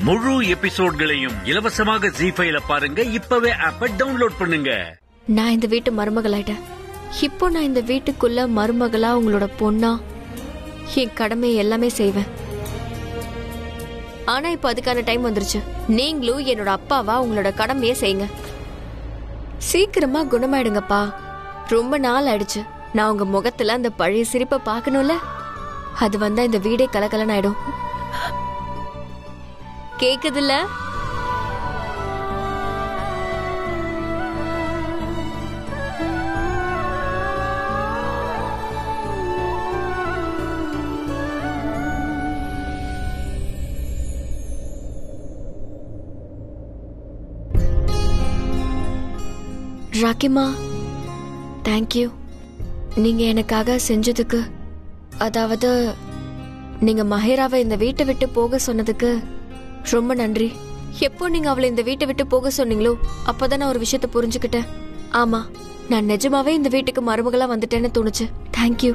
முழு எபிசோட்களையும் இலவசமாக ஜி ஃபைல பாருங்க இப்பவே ஆப்ப டவுன்லோட் பண்ணுங்க நான் இந்த வீட்டு மருமகளாயிட்டேன் இப்போ நான் இந்த வீட்டுக்குள்ள மருமகளா உங்களோட பொண்ணா என் கடமையை எல்லாமே செய்வேன் ஆனா இப்போ அதுக்கான டைம் வந்துருச்சு நீங்களும் என்னோட அப்பாவா உங்களோட கடமையை செய்யுங்க சீக்கிரமா குணமாயிடுங்கப்பா ரொம்ப நாள் ஆயிடுச்சு நான் உங்க முகத்துல அந்த பழைய சிரிப்பை பார்க்கணும்ல அது வந்தா இந்த வீடே கலகலன்னு ஆயிடும் கேக்குதுல்ல ராக்கிமா தேங்க்யூ நீங்க எனக்காக செஞ்சதுக்கு அதாவது நீங்க மஹேராவை இந்த வீட்டை விட்டு போக சொன்னதுக்கு ரொம்ப நன்றி எப்போ நீங்க அவளை இந்த வீட்டை விட்டு போக சொன்னீங்களோ அப்பதான் நான் ஒரு விஷயத்த புரிஞ்சுக்கிட்டேன் ஆமா நான் நிஜமாவே இந்த வீட்டுக்கு மருமகளா வந்துட்டேன்னு தோணுச்சு தேங்க்யூ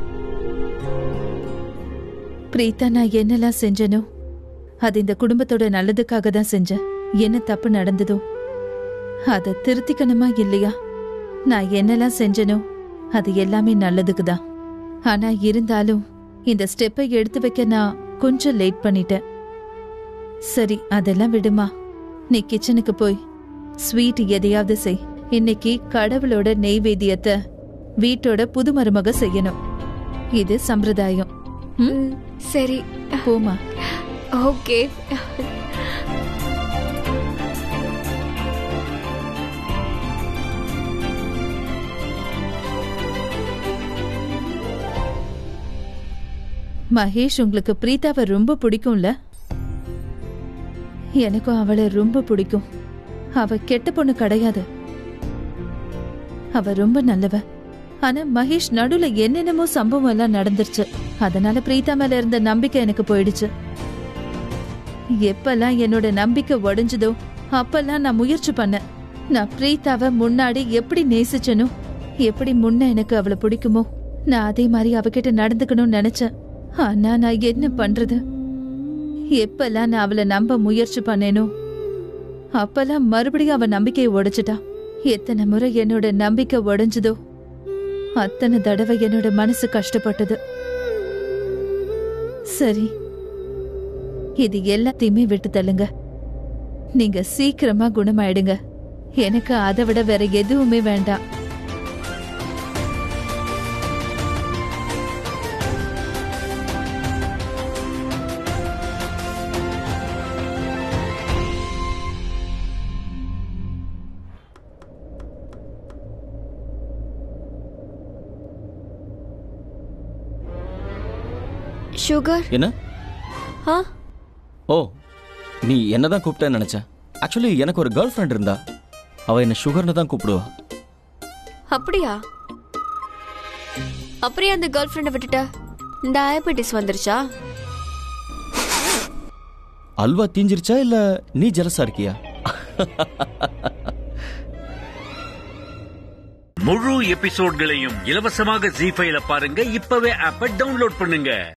பிரீதா நான் என்னெல்லாம் செஞ்சனோ அது இந்த குடும்பத்தோட நல்லதுக்காக தான் செஞ்சேன் என்ன தப்பு நடந்ததோ அதை திருத்திக்கணுமா இல்லையா நான் என்னெல்லாம் செஞ்சனோ அது எல்லாமே நல்லதுக்கு தான் ஆனா இருந்தாலும் இந்த ஸ்டெப்பை எடுத்து வைக்க நான் கொஞ்சம் லேட் பண்ணிட்டேன் சரி அதெல்லாம் விடுமா நீ கிச்சனுக்கு போய் ஸ்வீட் எதையாவது செய் இன்னைக்கு கடவுளோட நெய்வேத்தியத்தை வீட்டோட புது மருமக செய்யணும் இது சம்பிரதாயம் ம்? ம், சரி போமா ஓகே மகேஷ் உங்களுக்கு பிரீதாவை ரொம்ப பிடிக்கும்ல எனக்கும் அவளை ரொம்ப பிடிக்கும் அவ கெட்ட பொண்ணு கிடையாது அவ ரொம்ப நல்லவ ஆனா மகேஷ் நடுவுல என்னென்னமோ சம்பவம் எல்லாம் நடந்துருச்சு அதனால பிரீதா மேல இருந்த நம்பிக்கை எனக்கு போயிடுச்சு எப்பெல்லாம் என்னோட நம்பிக்கை உடைஞ்சதோ அப்பெல்லாம் நான் முயற்சி பண்ணேன் நான் பிரீதாவை முன்னாடி எப்படி நேசிச்சனோ எப்படி முன்ன எனக்கு அவளை பிடிக்குமோ நான் அதே மாதிரி அவகிட்ட நடந்துக்கணும்னு நினைச்சேன் ஆனா நான் என்ன பண்றது எப்பெல்லாம் நான் அவளை நம்ப முயற்சி பண்ணேனோ அப்பெல்லாம் மறுபடியும் அவ நம்பிக்கையை உடைச்சிட்டா எத்தனை முறை என்னோட நம்பிக்கை உடைஞ்சதோ அத்தனை தடவை என்னோட மனசு கஷ்டப்பட்டது சரி இது எல்லாத்தையுமே விட்டு தள்ளுங்க நீங்க சீக்கிரமா குணமாயிடுங்க எனக்கு அதை விட வேற எதுவுமே வேண்டாம் சுகர் என்ன ஆ ஓ நீ என்ன தான் கூப்பிட்டேன்னு நினைச்சேன் ஆக்சுவலி எனக்கு ஒரு கேர்ள் ஃப்ரெண்ட் இருந்தா அவ என்ன சுகர்னு தான் கூப்பிடுவா அப்படியா அப்படியே அந்த கேர்ள் ஃப்ரெண்டை விட்டுட்ட டயபெட்டிஸ் வந்துருச்சா அல்வா தீஞ்சிருச்சா இல்ல நீ ஜலசா இருக்கியா முழு எபிசோட்களையும் இலவசமாக ஜி ஃபைல பாருங்க இப்பவே ஆப்ப டவுன்லோட் பண்ணுங்க